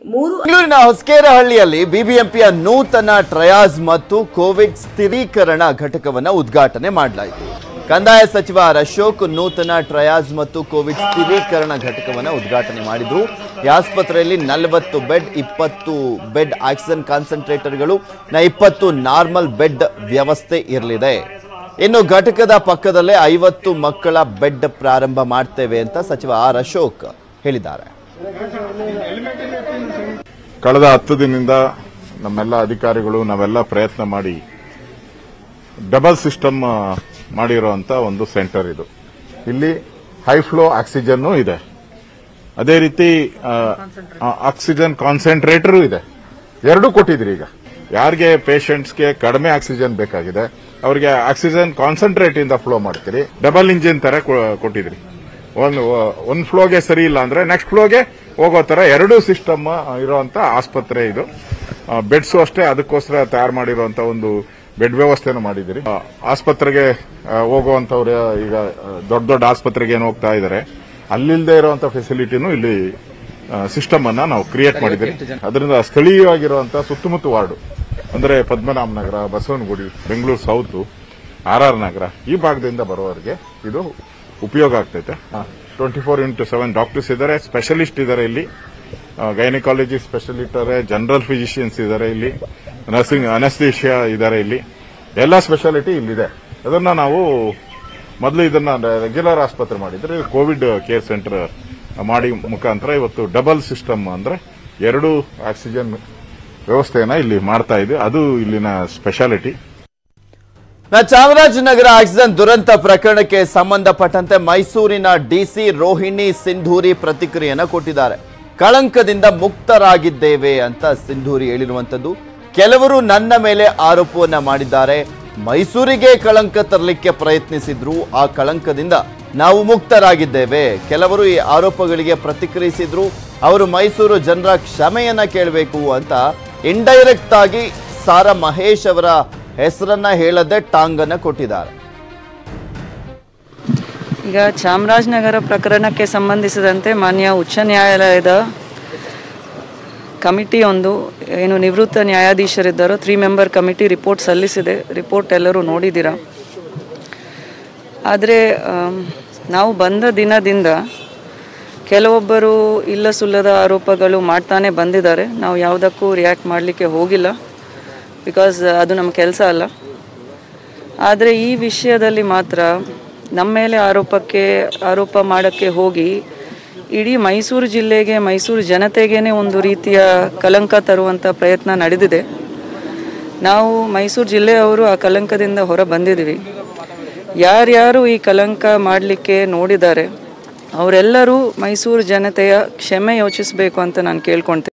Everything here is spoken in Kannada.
ಮೂರು ಬೆಂಗಳೂರಿನ ಹೊಸಕೇರಹಳ್ಳಿಯಲ್ಲಿ ಬಿಬಿಎಂಪಿಯ ನೂತನ ಟ್ರಯಾಸ್ ಮತ್ತು ಕೋವಿಡ್ ಸ್ಥಿರೀಕರಣ ಘಟಕವನ್ನು ಉದ್ಘಾಟನೆ ಮಾಡಲಾಯಿತು ಕಂದಾಯ ಸಚಿವ ಆರ್ ಅಶೋಕ್ ನೂತನ ಟ್ರಯಾಸ್ ಮತ್ತು ಕೋವಿಡ್ ಸ್ಥಿರೀಕರಣ ಘಟಕವನ್ನು ಉದ್ಘಾಟನೆ ಮಾಡಿದ್ರು ಈ ಆಸ್ಪತ್ರೆಯಲ್ಲಿ ನಲವತ್ತು ಬೆಡ್ ಇಪ್ಪತ್ತು ಬೆಡ್ ಆಕ್ಸಿಜನ್ ಕಾನ್ಸಂಟ್ರೇಟರ್ಗಳು ನ ಇಪ್ಪತ್ತು ನಾರ್ಮಲ್ ಬೆಡ್ ವ್ಯವಸ್ಥೆ ಇರಲಿದೆ ಇನ್ನು ಘಟಕದ ಪಕ್ಕದಲ್ಲೇ ಐವತ್ತು ಮಕ್ಕಳ ಬೆಡ್ ಪ್ರಾರಂಭ ಮಾಡ್ತೇವೆ ಅಂತ ಸಚಿವ ಆರ್ ಅಶೋಕ್ ಹೇಳಿದ್ದಾರೆ ಕಳೆದ ಹತ್ತು ದಿನದಿಂದ ನಮ್ಮೆಲ್ಲ ಅಧಿಕಾರಿಗಳು ನಾವೆಲ್ಲ ಪ್ರಯತ್ನ ಮಾಡಿ ಡಬಲ್ ಸಿಸ್ಟಮ್ ಮಾಡಿರುವಂತ ಒಂದು ಸೆಂಟರ್ ಇದು ಇಲ್ಲಿ ಹೈ ಫ್ಲೋ ಆಕ್ಸಿಜನ್ ಇದೆ ಅದೇ ರೀತಿ ಆಕ್ಸಿಜನ್ ಕಾನ್ಸಂಟ್ರೇಟರ್ ಇದೆ ಎರಡೂ ಕೊಟ್ಟಿದ್ರಿ ಈಗ ಯಾರಿಗೆ ಪೇಷಂಟ್ಸ್ಗೆ ಕಡಿಮೆ ಆಕ್ಸಿಜನ್ ಬೇಕಾಗಿದೆ ಅವರಿಗೆ ಆಕ್ಸಿಜನ್ ಕಾನ್ಸಂಟ್ರೇಟ್ ಇಂದ ಫ್ಲೋ ಮಾಡ್ತೀರಿ ಡಬಲ್ ಇಂಜಿನ್ ತರ ಕೊ- ಕೊಟ್ಟಿದ್ರಿ ಒಂದು ಒಂದ್ ಫ್ಲೋಗೆ ಸರಿ ಇಲ್ಲ ಅಂದ್ರೆ ನೆಕ್ಸ್ಟ್ ಫ್ಲೋಗೆ ಹೋಗೋ ತರ ಎರಡೂ ಸಿಸ್ಟಮ್ ಇರುವಂತ ಆಸ್ಪತ್ರೆ ಇದು ಬೆಡ್ಸ್ ಅಷ್ಟೇ ಅದಕ್ಕೋಸ್ಕರ ತಯಾರು ಮಾಡಿರುವಂತ ಒಂದು ಬೆಡ್ ವ್ಯವಸ್ಥೆನೂ ಮಾಡಿದಿರಿ ಆ, ಆಸ್ಪತ್ರೆಗೆ ಆ, ಹೋಗುವಂತವ್ರು ಈಗ ಆ, ದೊಡ್ಡ ದೊಡ್ಡ ಆಸ್ಪತ್ರೆಗೆ ಏನು ಹೋಗ್ತಾ ಇದ್ದಾರೆ ಅಲ್ಲಿಲ್ಲದೆ ಇರುವಂತ ಫೆಸಿಲಿಟಿನೂ ಇಲ್ಲಿ ಸಿಸ್ಟಮ್ ಅನ್ನ ನಾವು ಕ್ರಿಯೇಟ್ ಮಾಡಿದ್ದೀವಿ ಅದರಿಂದ ಸ್ಥಳೀಯವಾಗಿರುವಂತಹ ಸುತ್ತಮುತ್ತ ವಾರ್ಡು ಅಂದ್ರೆ Padmanabha Nagar Basavanagudi Bengaluru south R R Nagar ಈ ಭಾಗದಿಂದ ಬರುವವರಿಗೆ ಇದು ಉಪಯೋಗ ಆಗ್ತೈತೆ twenty four into seven doctors ಇದ್ದಾರೆ ಸ್ಪೆಷಲಿಸ್ಟ್ ಇದ್ದಾರೆ ಇಲ್ಲಿ ಗೈನಕಾಲಜಿ ಸ್ಪೆಷಲಿಸ್ಟ್ ಇದ್ದಾರೆ ಜನರಲ್ ಫಿಸಿಷಿಯನ್ಸ್ ಇದ್ದಾರೆ ಇಲ್ಲಿ ನರ್ಸಿಂಗ್ ಅನಸ್ತೇಷಿಯಾ ಇದ್ದಾರೆ ಇಲ್ಲಿ ಎಲ್ಲ ಸ್ಪೆಷಾಲಿಟಿ ಇಲ್ಲಿದೆ ಅದನ್ನ ನಾವು ಮೊದಲು ಇದನ್ನ ರೆಗ್ಯುಲರ್ ಆಸ್ಪತ್ರೆ ಮಾಡಿದ್ರೆ ಕೋವಿಡ್ ಕೇರ್ ಸೆಂಟರ್ ಮಾಡಿ ಮುಖಾಂತರ ಇವತ್ತು ಡಬಲ್ ಸಿಸ್ಟಮ್ ಅಂದ್ರೆ ಎರಡು ಆಕ್ಸಿಜನ್ ವ್ಯವಸ್ಥೆಯನ್ನ ಇಲ್ಲಿ ಮಾಡ್ತಾ ಇದೆ ಅದು ಇಲ್ಲಿನ ಸ್ಪೆಷಾಲಿಟಿ ನ ಚಾಮರಾಜನಗರ ಆಕ್ಸಿಜನ್ ದುರಂತ ಪ್ರಕರಣಕ್ಕೆ ಸಂಬಂಧಪಟ್ಟಂತೆ ಮೈಸೂರಿನ ಡಿಸಿ ರೋಹಿಣಿ ಸಿಂಧೂರಿ ಪ್ರತಿಕ್ರಿಯೆಯನ್ನ ಕೊಟ್ಟಿದ್ದಾರೆ ಕಳಂಕದಿಂದ ಮುಕ್ತರಾಗಿದ್ದೇವೆ ಅಂತ ಸಿಂಧೂರಿ ಹೇಳಿರುವಂತದ್ದು ಕೆಲವರು ನನ್ನ ಮೇಲೆ ಆರೋಪವನ್ನ ಮಾಡಿದ್ದಾರೆ ಮೈಸೂರಿಗೆ ಕಳಂಕ ತರಲಿಕ್ಕೆ ಪ್ರಯತ್ನಿಸಿದ್ರು ಆ ಕಳಂಕದಿಂದ ನಾವು ಮುಕ್ತರಾಗಿದ್ದೇವೆ ಕೆಲವರು ಈ ಆರೋಪಗಳಿಗೆ ಪ್ರತಿಕ್ರಿಯಿಸಿದ್ರು ಅವರು ಮೈಸೂರು ಜನರ ಕ್ಷಮೆಯನ್ನ ಕೇಳಬೇಕು ಅಂತ ಇಂಡೈರೆಕ್ಟ್ ಆಗಿ ಸಾರಾ ಮಹೇಶ್ ಅವರ ಹೆಸರನ್ನ ಹೇಳದೆ ಟಾಂಗನ್ನ ಕೊಟ್ಟಿದ್ದಾರೆ ಈಗ ಚಾಮರಾಜನಗರ ಪ್ರಕರಣಕ್ಕೆ ಸಂಬಂಧಿಸಿದಂತೆ ಮಾನ್ಯ ಉಚ್ಚ ನ್ಯಾಯಾಲಯದ ಕಮಿಟಿ ಒಂದು ಏನು ನಿವೃತ್ತ ನ್ಯಾಯಾಧೀಶರಿದ್ದಾರೋ ತ್ರೀ ಮೆಂಬರ್ ಕಮಿಟಿ ರಿಪೋರ್ಟ್ ಸಲ್ಲಿಸಿದೆ ರಿಪೋರ್ಟ್ ಎಲ್ಲರೂ ನೋಡಿದ್ದೀರಾ ಆದರೆ ಆಮ್, ನಾವು ಬಂದ ದಿನದಿಂದ ಕೆಲವೊಬ್ಬರು ಇಲ್ಲ ಸುಲ್ಲದ ಆರೋಪಗಳು ಮಾಡ್ತಾನೆ ಬಂದಿದ್ದಾರೆ ನಾವು ಯಾವುದಕ್ಕೂ ರಿಯಾಕ್ಟ್ ಮಾಡಲಿಕ್ಕೆ ಹೋಗಿಲ್ಲ ಬಿಕಾಸ್ ಅದು ನಮ್ಮ ಕೆಲಸ ಅಲ್ಲ ಆದರೆ ಈ ವಿಷಯದಲ್ಲಿ ಮಾತ್ರ ನಮ್ಮ ಮೇಲೆ ಆರೋಪಕ್ಕೆ ಆರೋಪ ಮಾಡೋಕ್ಕೆ ಹೋಗಿ ಇಡೀ ಮೈಸೂರು ಜಿಲ್ಲೆಗೆ ಮೈಸೂರು ಜನತೆಗೇನೆ ಒಂದು ರೀತಿಯ ಕಲಂಕ ತರುವಂಥ ಪ್ರಯತ್ನ ನಡೆದಿದೆ ನಾವು ಮೈಸೂರು ಜಿಲ್ಲೆಯವರು ಆ ಕಲಂಕದಿಂದ ಹೊರ ಬಂದಿದ್ದೀವಿ ಯಾರ್ಯಾರು ಈ ಕಲಂಕ ಮಾಡಲಿಕ್ಕೆ ನೋಡಿದ್ದಾರೆ ಅವರೆಲ್ಲರೂ ಮೈಸೂರು ಜನತೆಯ ಕ್ಷಮೆ ಯೋಚಿಸಬೇಕು ಅಂತ ನಾನು ಕೇಳ್ಕೊಳ್ತೇನೆ